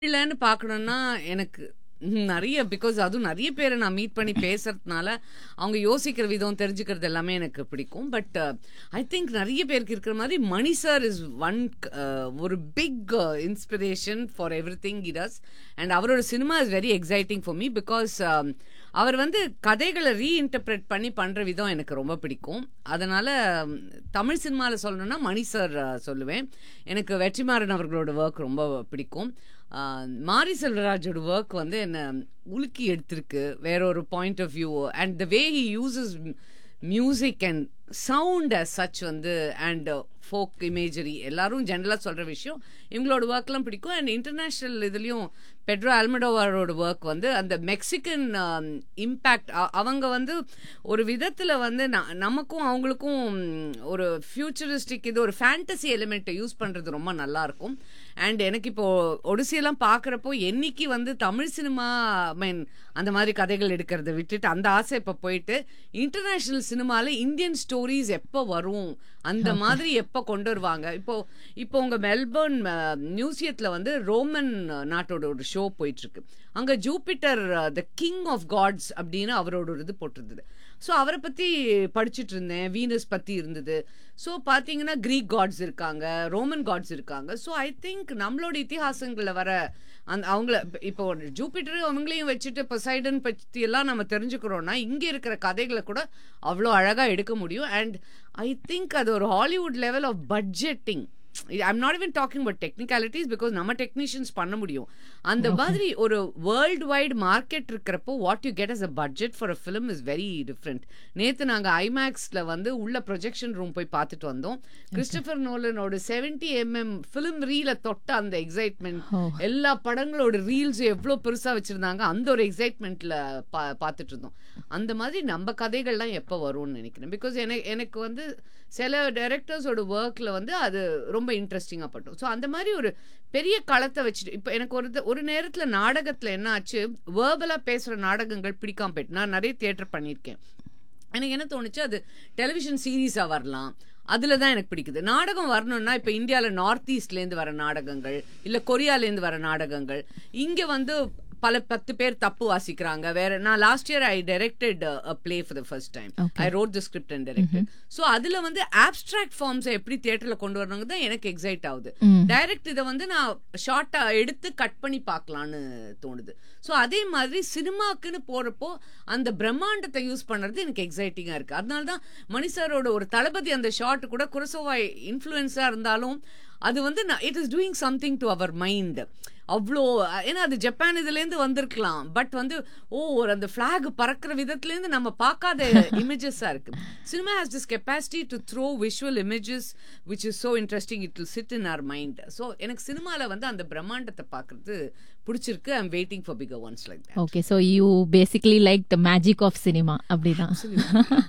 இல்லன்னு பார்க்கணும்னா எனக்கு நெறைய பிகாஸ் அதுவும் நெறைய பேர நான் மீட் பண்ணி பேசுறதுனால, அவங்க யோசிக்கிற விதம் தெரிஞ்சுக்கிறது எல்லாமே எனக்கு பிடிக்கும். பட் ஐ திங்க் நெறைய பேருக்கு இருக்கிற மாரி Mani sir is one a ஒரு big inspiration for everything he does. And அவரோட cinema is very exciting for me because அவர் வந்து கதைகள ரீஇன்டர்பிரெட் பண்ணி பண்ற விதம் எனக்கு ரொம்ப பிடிக்கும். அதனால தமிழ் சினிமால சொல்லணும்னா மணி சார் சொல்லுவேன். எனக்கு வெற்றிமாறன் அவர்களோட வொர்க் ரொம்ப பிடிக்கும். அ மாரி செல்வராஜோட வொர்க் வந்து என்ன உலுக்கி எடுத்திருக்கு. வேற ஒரு point of view and the way he uses music and sound as such வந்து அண்ட் ஃபோக் இமேஜரி எல்லாரும் ஜெனரலா சொல்ற விஷயம். இவங்களோட வொர்க்லாம் பிடிக்கும். அண்ட் இன்டர்நேஷனல் இதுலயும் பெட்ரோ அல்மடோவாரோட வொர்க் வந்து அந்த மெக்சிகன் இம்பாக்ட் அ அவங்க வந்து ஒரு விதத்துல வந்து ந நமக்கும் அவங்களுக்கும் ஒரு ஃபியூச்சரிஸ்டிக் இது ஒரு ஃபேண்டசி எலிமெண்ட்ட யூஸ் பண்றது ரொம்ப நல்லா இருக்கும். அண்ட் எனக்கு இப்போ ஒடிசி-எல்லாம் பார்க்குறப்போ என்னைக்கு வந்து தமிழ் சினிமா ஐ மீன் அந்த மாரி கதைகள் எடுக்கிறத விட்டுட்டு அந்த ஆசை இப்ப போயிட்டு, இன்டர்நேஷனல் சினிமால இந்தியன் ஸ்டோரீஸ் எப்ப வரும்? அந்த மாதிரி எப்ப கொண்டு வருவாங்க? இப்போ இப்போ உங்க மெல்பர்ன் அ மியூசியத்துல வந்து ரோமன் நாட்டோட ஒரு ஷோ போயிட்டுருக்கு. அங்க Jupiter the king of gods அப்படின்னு அவரோட ஒரு இது போட்டிருந்தது. ஸோ அவர பத்தி படிச்சுட்டு இருந்தேன். வீனஸ் பத்தி இருந்தது. ஸோ பார்த்தீங்கன்னா கிரீக் காட்ஸ் இருக்காங்க. ரோமன் காட்ஸ் இருக்காங்க. ஸோ ஐ திங்க் நம்மளோட இதிகாசங்கள்ல வர அந்த அவங்கள இப்போ ஜூபிட்டர் அவங்களையும் வச்சுட்டு பொசைடன் பத்தி எல்லாம் நம்ம தெரிஞ்சுக்கிறோம்னா, இங்க இருக்கிற கதைகள கூட அவ்ளோ அழகா எடுக்க முடியும். அண்ட் ஐ திங்க் அது ஒரு Hollywood level of budgeting. I am not even talking about technicalities because நம்ம டெக்னீஷியன்ஸ் பண்ண முடியும். அந்த ஓகே. மாதிரி ஒரு வேர்ல்ட் வைட் மார்க்கெட் இருக்கிறப்போ what you get as a budget for a film is very different. நேத்து நாங்க ஐமேக்ஸ்ல வந்து உள்ள ப்ரொஜெக்ஷன் ரூம் போய் பார்த்துட்டு வந்தோம். ஓகே. கிறிஸ்டோபர் நோலனோட 70 எம்எம் ஃபிலிம் ரீல தொட்ட அந்த எக்ஸைட்மென்ட் ஓ! எல்லா படங்களோட ரீல்ஸ் எவ்ளோ பெருசா வச்சிருந்தாங்க. அந்த ஒரு எக்ஸைட்மென்ட்ல பா பார்த்துட்டு இருந்தோம். அந்த மாதிரி நம்ம கதைகள்லாம் எப்ப வரும்னு நினைக்கிறேன். பிகாஸ் என எனக்கு வந்து சில டைரக்டர்ஸோட வொர்க்ல வந்து அது ரொம்ப இன்ட்ரஸ்டிங்கா படும். ஸோ அந்த மாரி ஒரு பெரிய களத்த வச்சுட்டு இப்ப எனக்கு ஒரு த ஒரு நேரத்துல நாடகத்துல என்ன ஆச்சு, வெர்பலா பேசுற நாடகங்கள் பிடிக்காம போயிட்டு நான் நெறைய தியேட்டர் பண்ணியிருக்கேன். எனக்கு என்ன தோணுச்சு, அது டெலிவிஷன் சீரிஸா வரலாம். அதுல தான் எனக்கு பிடிக்குது. நாடகம் வரணும்னா இப்ப இந்தியால நார்த் ஈஸ்ட்லேருந்து வர நாடகங்கள், இல்ல கொரியாலேருந்து வர நாடகங்கள், இங்க வந்து பல 10 பேர் தப்பு வாசிக்கிறாங்க. வேற நான் last year I directed a play for the first time. Okay. I wrote the script and directed. Hmm. So அதுல வந்து ஆப்ஸ்ட்ராக்ட் ஃபார்ம்ஸ எப்படி தியேட்டர்ல கொண்டு வரணுங்க தான் எனக்கு எக்ஸைட் ஆகுது. ம். டைரக்ட் இத வந்து நான் ஷார்ட்டா எடுத்து கட் பண்ணி பார்க்கலான்னு தோணுது. ஸோ அதே மாதிரி சினிமாக்குன்னு போறப்போ அந்த பிரம்மாண்டத்த யூஸ் பண்றது எனக்கு எக்ஸைட்டிங்கா இருக்கு. அதனால தான் மணி சாரோட ஒரு தளபதி அந்த ஷாட் கூட குரோசவா இன்ஃப்ளூயன்ஸா இருந்தாலும், அது வந்து ந it is doing something to our mind. அவ்ளோ ஏன்னா அது ஜப்பான் இதுலேருந்து வந்திருக்கலாம். பட் வந்து ஓ! ஒரு அந்த ஃபிளாக் பறக்கிற விதத்துலேருந்து நம்ம பார்க்காத இமேஜஸா இருக்கு. Cinema has this capacity to throw visual images which is so interesting. It will sit in our mind. So எனக்கு சினிமால வந்து அந்த பிரம்மாண்டத்த பார்க்கறது பிடிச்சிருக்கு. I am waiting for bigger ones like that. Okay. So you basically like the magic of cinema அப்படிதான். Absolutely.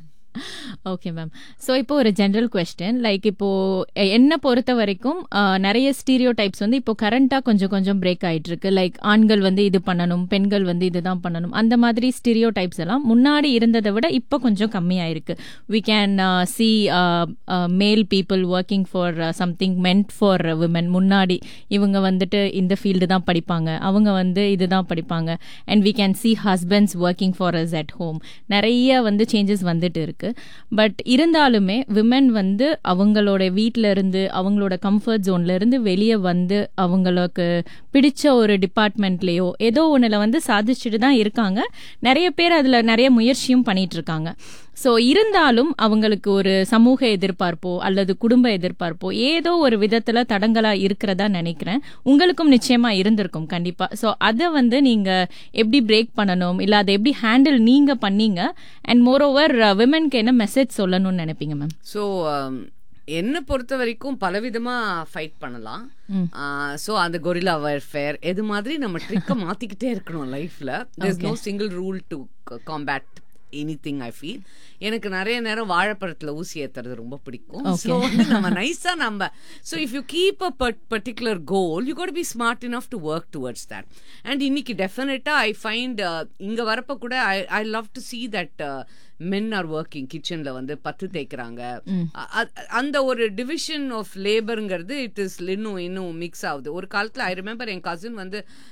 Okay ma'am. So இப்போ ஒரு ஜெனரல் கொஸ்டின் லைக் இப்போ எ என்ன பொறுத்த வரைக்கும் அ நெறைய ஸ்டீரியோ டைப்ஸ் வந்து இப்போ கரண்ட்டா கொஞ்சம் கொஞ்சம் பிரேக் ஆயிட்டு இருக்கு. லைக் ஆண்கள் வந்து இது பண்ணணும், பெண்கள் வந்து இதுதான் பண்ணணும். அந்த மாதிரி ஸ்டீரியோ டைப்ஸ் எல்லாம் முன்னாடி இருந்தத விட இப்போ கொஞ்சம் கம்மியாயிருக்கு. We can sea a a male people working for something meant for women. முன்னாடி இவங்க வந்துட்டு இந்த ஃபீல்டு தான் படிப்பாங்க. அவங்க வந்து இதுதான் படிப்பாங்க. And we can see husbands working for us at home. நெறைய வந்து சேஞ்சஸ் வந்துட்டு இருக்கு. பட் இருந்தாலுமே விமென் வந்து அவங்களோட வீட்ல இருந்து, அவங்களோட கம்ஃபர்ட் ஜோன்ல இருந்து வெளிய வந்து அவங்களுக்கு பிடிச்ச ஒரு டிபார்ட்மெண்ட்லயோ ஏதோ ஒண்ணுல வந்து சாதிச்சுட்டு தான் இருக்காங்க. நெறைய பேர் அதுல நெறைய முயற்சியும் பண்ணிட்டு இருக்காங்க. ஸோ இருந்தாலும் அவங்களுக்கு ஒரு சமூக எதிர்பார்ப்போ அல்லது குடும்ப எதிர்பார்ப்போ ஏதோ ஒரு விதத்துல தடங்கலா இருக்கிறதா நினைக்கிறேன். உங்களுக்கும் நிச்சயமா இருந்திருக்கும் கண்டிப்பா. ஸோ அத வந்து நீங்க எப்படி பிரேக் பண்ணணும், இல்ல அத எப்படி ஹேண்டில் நீங்க பண்ணீங்க? அண்ட் மோர் ஓவர் விமென்க்கு என்ன மெசேஜ் சொல்லணும்னு நினைப்பீங்க மேம்? ஸோ என்ன பொறுத்த வரைக்கும் பலவிதமா ஃபைட் பண்ணலாம். ம். ஆ ஸோ அந்த கொரில்லா வார்ஃபேர் இது மாதிரி நம்ம ட்ரிக்க மாத்திக்கிட்டே இருக்கணும் லைஃப்ல. There is okay. No single rule to combat anything I feel எனக்கு நிறைய நேரம் வாழைப்பழத்துல ஊசி ஏத்துறது ரொம்ப பிடிக்கும் Okay. ஸோ வந்து நம்ம நைஸா நம்ம so if you keep a particular goal you got be smart enough to work towards that and இன்னைக்கு டெஃபினட்டா ஐ ஃபைண்ட் இங்க வரப்ப கூட I I love to see that men are working கிச்சன்ல வந்து பத்து தேய்க்கிறாங்க அ- அ- அந்த ஒரு டிவிஷன் ஆஃப் லேபருங்கிறது இட் இஸ் இன்னும் இன்னும் மிக்ஸ் ஆகுது ஒரு காலத்துல ஐ ரிமெம்பர் என் கசின் வந்து